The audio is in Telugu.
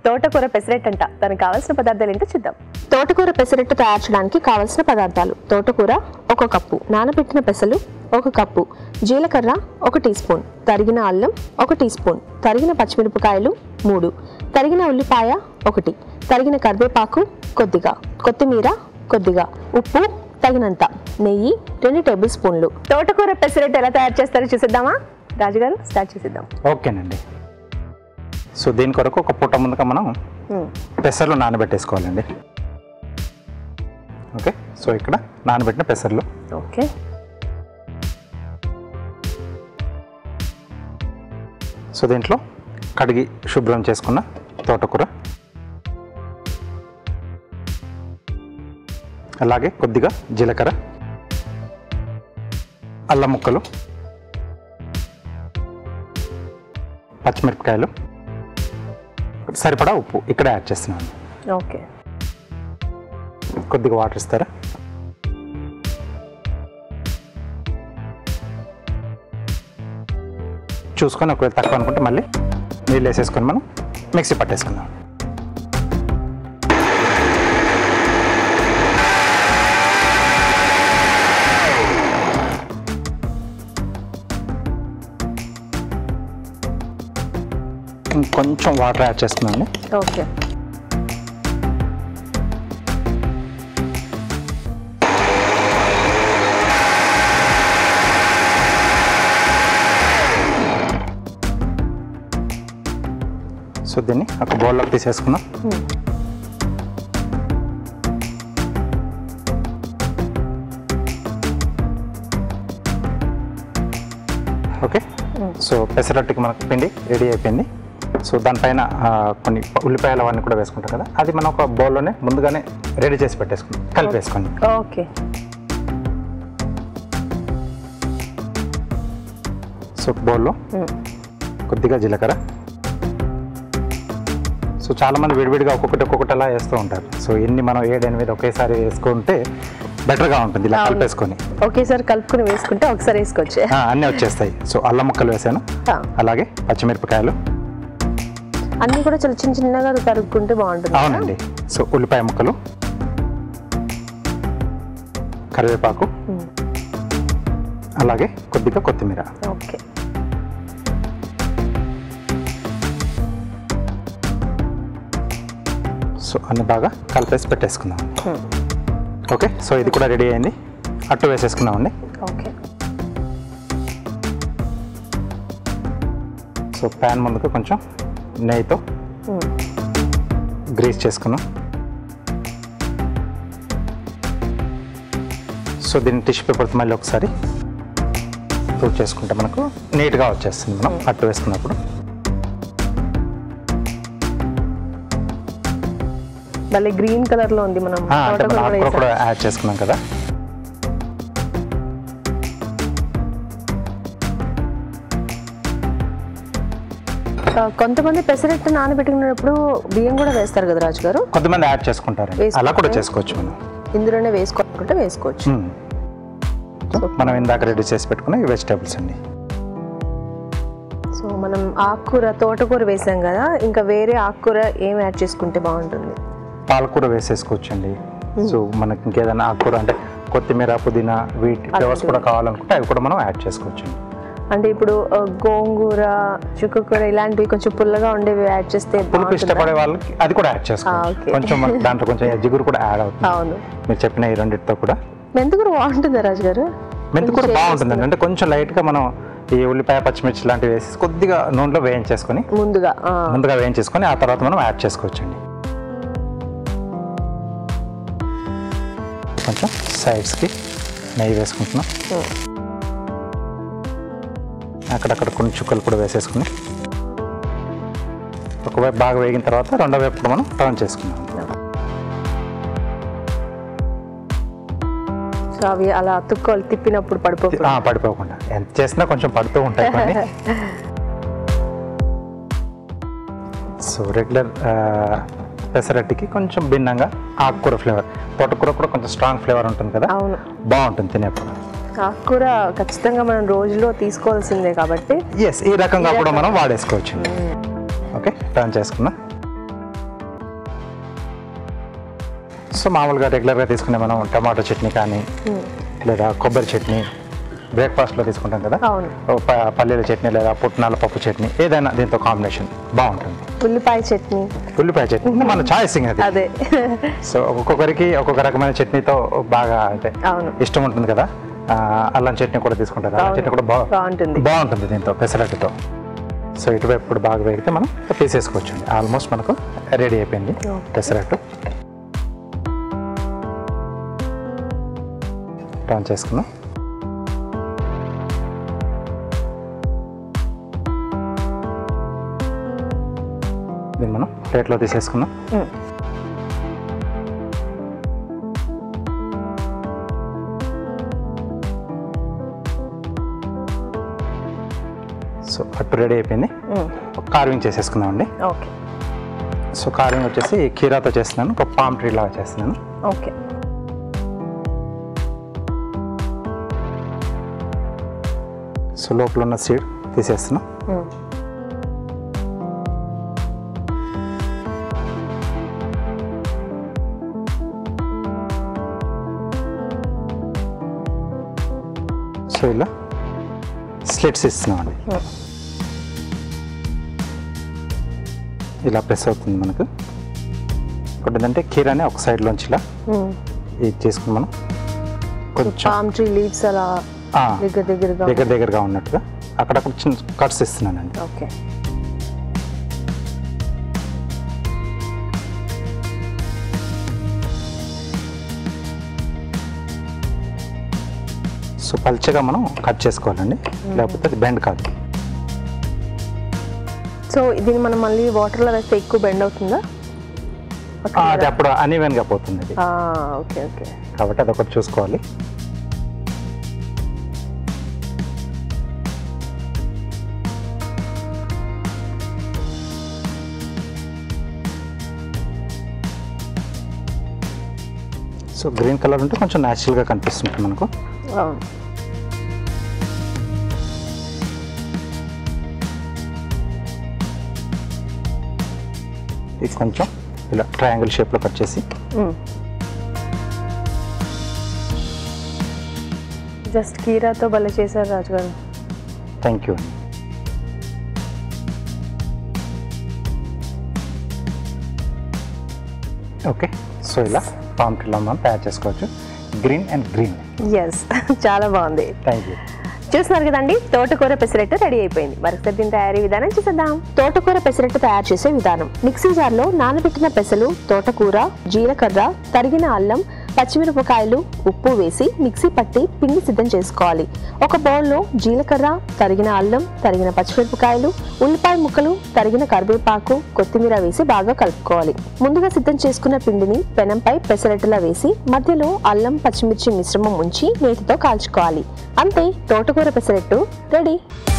తోటకూర పెసరెట్ అంట దానికి కావాల్సిన పదార్థాలు ఏంటో చూద్దాం తోటకూర పెసరట్టు తయారు చేయడానికి కావలసిన పదార్థాలు తోటకూర ఒక కప్పు నానబెట్టిన పెసలు ఒక కప్పు జీలకర్ర ఒక టీ స్పూన్ తరిగిన అల్లం ఒక టీ స్పూన్ తరిగిన పచ్చిమిరపకాయలు మూడు తరిగిన ఉల్లిపాయ ఒకటి తరిగిన కరివేపాకు కొద్దిగా కొత్తిమీర కొద్దిగా ఉప్పు తగినంత నెయ్యి రెండు టేబుల్ స్పూన్లు తోటకూర పెసరెట్ ఎలా తయారు చేస్తారో చూసేద్దామా రాజుగారు స్టార్ట్ చేసేద్దాం ఓకేనండి సో దీని కొరకు ఒక పూట ముందుగా మనం మ్మ్. పెసర్లు నానబెట్టేసుకోవాలండి ఓకే సో ఇక్కడ నానబెట్టిన పెసర్లు ఓకే సో దీంట్లో కడిగి శుభ్రం చేసుకున్న తోటకూర అలాగే కొద్దిగా జీలకర్ర అల్లం ముక్కలు పచ్చిమిరపకాయలు సరిపడా ఉప్పు ఇక్కడ యాడ్ చేస్తున్నాను ఓకే కొద్దిగా వాటర్ ఇస్తారా చూసుకొని ఒకవేళ తక్కువ అనుకుంటే మళ్ళీ నీళ్ళు వేసేసుకొని మనం మిక్సీ పట్టేసుకుందాం ఇంకొంచెం వాటర్ యాడ్ చేస్తున్నాను ఓకే సో దీన్ని ఒక బౌల్లోకి తీసేసుకున్నాం ఓకే సో పెసరట్టుకి మనకు పిండి రెడీ అయిపోయింది సో దానిపైన ఆ, కొన్ని ఉల్లిపాయలు అవన్నీ కూడా వేసుకుంటాం కదా అది మనం ఒక బౌల్లోనే ముందుగానే రెడీ చేసి పెట్టేసుకుందాం కలిపేసుకోండి ఓకే సో బౌల్లో కొద్దిగా జీలకర్ర సో చాలామంది విడివిడిగా ఒక్కొక్కటి ఒక్కొక్కటి అలా వేస్తూ ఉంటారు సో ఎన్ని మనం ఏడు ఎనిమిది ఒకేసారి వేసుకుంటే బెటర్గా ఉంటుంది ఇలా అవును. కలిపేసుకొని ఒకేసారి కలుపుకుని వేసుకుంటే ఒకసారి వేసుకోవచ్చు ఆ, అన్నీ వచ్చేస్తాయి సో అల్లం ముక్కలు వేసాను ఆ, అలాగే పచ్చిమిరపకాయలు అన్నీ కూడా చాలా చిన్న చిన్నగా తరుక్కుంటే బాగుంటుంది అవునండి సో ఉల్లిపాయ ముక్కలు కరివేపాకు మ్మ్. అలాగే కొద్దిగా కొత్తిమీర ఓకే సో అన్ని బాగా కలిపేసి పెట్టేసుకుందాం మ్మ్. ఓకే సో ఇది కూడా రెడీ అయింది అట్టు వేసేసుకుందామండి ఓకే సో ప్యాన్ ముందుకు కొంచెం నెయ్యితో మ్మ్. గ్రీస్ చేసుకున్నాం సో దీన్ని టిష్యూ పేపర్తో మళ్ళీ ఒకసారి తూడ్ చేసుకుంటే మనకు నీట్గా వచ్చేస్తుంది మనం అట్టు వేసుకున్నప్పుడు మళ్ళీ గ్రీన్ కలర్ లో ఉంది మనం ఆ, అంటే తోటకూర మనం ఆకుకూర వేసాం. కూడా యాడ్ చేసుకున్నాం కదా ఆ, కొంతమంది పెసరెట్టు నానబెట్టుకున్నప్పుడు బియ్యం కూడా వేస్తారు కదా రాజు గారు కొంతమంది యాడ్ చేసుకుంటారు అలా కూడా చేసుకోవచ్చు మనం ఇందులోనే వేసుకోవాలనుకుంటే వేసుకోవచ్చు మ్మ్. సో మనం ఇందాక రెడీ చేసి పెట్టుకున్న ఈ వెజిటేబుల్స్ అండి సో మనం ఆకుకూర తోటకూర వేసాం కదా ఇంకా వేరే ఆకుకూర ఏం యాడ్ చేసుకుంటే బాగుంటుంది పాలకూర వేసేసుకోవచ్చండి సో మనకి ఇంకేదైనా ఆకుకూర అంటే కొత్తిమీర పుదీనా వీటి ఫ్లేవర్స్ కూడా కావాలనుకుంటే అవి కూడా మనం యాడ్ చేసుకోవచ్చు అంటే ఇప్పుడు ఆ, గోంగూర చుక్కకూర ఇలాంటివి కొంచెం పుల్లగా ఉండేవి యాడ్ చేస్తే పులుపు బాగుంటుందా? ఇష్టపడే వాళ్ళకి అది కూడా యాడ్ ఆ, చేసుకోవచ్చు ఓకే. కొంచెం మనకి దాంట్లో కొంచెం జిగురు కూడా యాడ్ అవుతుంది అవును మీరు చెప్పిన ఈ రెండింటితో కూడా మెంతుకూర బాగుంటుందా రాజు గారు మెంతి కూడా కొంచెం బాగుంటుందండి అంటే కొంచెం లైట్గా మనం ఈ ఉల్లిపాయ పచ్చిమిర్చి లాంటివి వేసి కొద్దిగా నూనెలో వేయించేసుకొని ముందుగా ఆ, ముందుగా వేయించేసుకొని ఆ తర్వాత మనం యాడ్ చేసుకోవచ్చండి కొంచెం సైడ్స్కి నెయ్యి వేసుకుంటున్నాం ఉమ్. అక్కడక్కడ కొన్ని చుక్కలు కూడా వేసేసుకుని ఒకవైపు బాగా వేగిన తర్వాత రెండో వైపు కూడా మనం టర్న్ చేసుకున్నాం సో అవి అలా అతుక్కోవాలి తిప్పినప్పుడు పడిపోకుండా ఆ, పడిపోకుండా ఎంత చేసినా కొంచెం పడుతూ ఉంటాయి కొన్ని సో రెగ్యులర్ పెసరట్టికి కొంచెం భిన్నంగా ఆకుకూర ఫ్లేవర్ తోటకూర కూడా కొంచెం స్ట్రాంగ్ ఫ్లేవర్ ఉంటుంది కదా అవును బాగుంటుంది తినేప్పుడు ఆకుకూర ఖచ్చితంగా మనం రోజులో తీసుకోవాల్సిందే కాబట్టి ఎస్ ఈ రకంగా కూడా మనం వాడేసుకోవచ్చు ఓకే టర్న్ చేసుకున్నా సో మామూలుగా రెగ్యులర్గా తీసుకునే మనం టమాటో చట్నీ కానీ లేదా కొబ్బరి చట్నీ బ్రేక్ఫాస్ట్లో తీసుకుంటాం కదా అవును ఓ ప- పల్లీల చట్నీ లేదా పుట్నాల పప్పు చట్నీ ఏదైనా దీంతో కాంబినేషన్ బాగుంటుంది ఉల్లిపాయ చట్నీ ఉల్లిపాయ చట్నీ మన చాయిస్ అది అదే సో ఒక్కొక్కరికి ఒక్కొక్క రకమైన చట్నీతో బాగా అంటే అవును ఇష్టం ఉంటుంది కదా ఆ, అల్లం చట్నీ కూడా తీసుకుంటారు అల్లం అవును. చట్నీ కూడా బా- బాగుంటుంది. బాగుంటుంది దీంతో పెసరట్టుతో సో ఇటువైపు కూడా బాగా వేగితే మనం తీసేసుకోవచ్చు ఆల్మోస్ట్ మనకు రెడీ అయిపోయింది పెసరట్టు టర్న్ చేసుకుందాం దీన్ని మనం ప్లేట్లో తీసేసుకుందాం మ్మ్. సో అట్టు రెడీ అయిపోయింది మ్మ్. కార్వింగ్ చేసేసుకుందామండి ఓకే సో కార్వింగ్ వచ్చేసి కీరాతో చేస్తున్నాను ఒక పామ్ ట్రీ లాగా చేస్తున్నాను ఓకే సో లోపల ఉన్న సీడ్ తీసేస్తున్నాం మ్మ్. సో ఇలా స్లిట్స్ ఇస్తున్నామండి మ్మ్. ఇలా ప్రెస్ అవుతుంది మనకు ఇంకోటి ఏంటంటే కీరాని ఒక సైడ్లోంచి ఇలా మ్మ్. ఇది చేసుకుని మనం కొంచెం పామ్ ట్రీ లీవ్స్ అలా ఆ, దగ్గర దగ్గరగా దగ్గర దగ్గరగా ఉన్నట్టుగా అక్కడక్కడ చిన్న కట్స్ ఇస్తున్నానండి ఓకే సో పల్చగా మనం కట్ చేసుకోవాలండి లేకపోతే అది బెండ్ కాదు సో దీన్ని మనం మళ్ళీ వాటర్లో వేస్తే ఎక్కువ బెండ్ అవుతుందా ఆ, అది అప్పుడు అన్ఈవెన్గా పోతుంది అది ఆ, ఓకే ఓకే కాబట్టి అదొకటి చూసుకోవాలి సో గ్రీన్ కలర్ ఉంటే కొంచెం న్యాచురల్గా కనిపిస్తుంది మనకు అవును ఇది కొంచెం ఇలా ట్రయాంగిల్ షేప్లో కట్ చేసి జస్ట్ కీరాతో భలే చేశారు రాజుగారు థ్యాంక్ యూ అండి ఓకే సో ఇలా పామ్ ట్రీలో మనం తయారు చేసుకోవచ్చు గ్రీన్ అండ్ గ్రీన్ ఎస్ చాలా బాగుంది థ్యాంక్ యూ చూస్తున్నారు కదండి తోటకూర పెసరట్టు రెడీ అయిపోయింది మరొకసారి దీని తయారీ విధానం చూసేద్దాం తోటకూర పెసరట్టు తయారు చేసే విధానం మిక్సీ జార్లో నానబెట్టిన పెసలు తోటకూర జీలకర్ర తరిగిన అల్లం పచ్చిమిరపకాయలు ఉప్పు వేసి మిక్సీ పట్టి పిండి సిద్ధం చేసుకోవాలి ఒక బౌల్లో జీలకర్ర తరిగిన అల్లం తరిగిన పచ్చిమిరపకాయలు ఉల్లిపాయ ముక్కలు తరిగిన కరివేపాకు కొత్తిమీర వేసి బాగా కలుపుకోవాలి ముందుగా సిద్ధం చేసుకున్న పిండిని పెనంపై పెసరట్టులా వేసి మధ్యలో అల్లం పచ్చిమిర్చి మిశ్రమం ఉంచి నేతితో కాల్చుకోవాలి అంతే తోటకూర పెసరట్టు రెడీ